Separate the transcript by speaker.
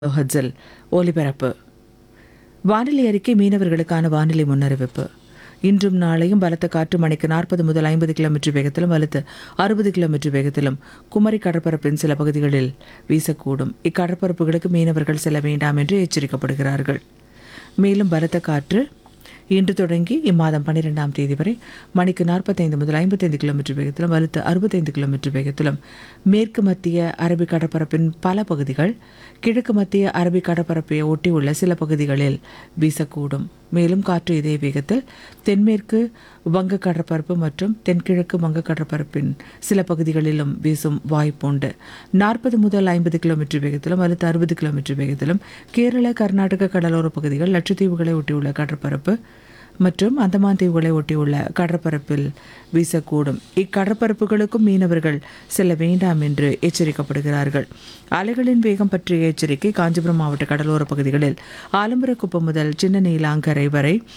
Speaker 1: ஹட்ஸில் ஒலிபரப்பு வானிலை அறிக்கை மீனவர்களுக்கான வானிலை முன்னறிவிப்பு இன்றும் நாளையும் பலத்த காற்று மணிக்கு நாற்பது முதல் ஐம்பது கிலோமீட்டர் வேகத்திலும் வலுத்து அறுபது கிலோமீட்டர் வேகத்திலும் குமரி கடற்பரப்பின் சில பகுதிகளில் வீசக்கூடும் இக்கடற்பரப்புகளுக்கு மீனவர்கள் செல்ல வேண்டாம் என்று எச்சரிக்கப்படுகிறார்கள் மேலும் பலத்த காற்று இன்று தொடங்கி இம்மாதம் பன்னிரெண்டாம் தேதி வரை மணிக்கு நாற்பத்தைந்து முதல் ஐம்பத்தைந்து கிலோமீட்டர் வேகத்திலும் வலுத்து அறுபத்தைந்து கிலோமீட்டர் வேகத்திலும் மேற்கு மத்திய அரபிக் கடற்பரப்பின் பல பகுதிகள் கிழக்கு மத்திய அரபிக் கடற்பரப்பை ஒட்டியுள்ள சில பகுதிகளில் வீசக்கூடும் மேலும் காற்று இதே வேகத்தில் தென்மேற்கு வங்க கடற்பரப்பு மற்றும் தென்கிழக்கு வங்க கடற்பரப்பின் சில பகுதிகளிலும் வீசும் வாய்ப்புண்டு நாற்பது முதல் ஐம்பது கிலோமீட்டர் வேகத்திலும் அல்லது அறுபது கிலோமீட்டர் வேகத்திலும் கேரள கர்நாடக கடலோர பகுதிகள் லட்சத்தீவுகளை ஒட்டியுள்ள கடற்பரப்பு மற்றும் அந்தமான் தீவுகளை ஒட்டியுள்ள கடற்பரப்பில் வீசக்கூடும் இக்கடற்பரப்புகளுக்கும் மீனவர்கள் செல்ல வேண்டாம் என்று எச்சரிக்கப்படுகிறார்கள் அலைகளின் வேகம் பற்றிய எச்சரிக்கை காஞ்சிபுரம் மாவட்ட கடலோர பகுதிகளில் ஆலம்பரக்குப்பம் முதல் சின்ன நீலாங்கரை வரை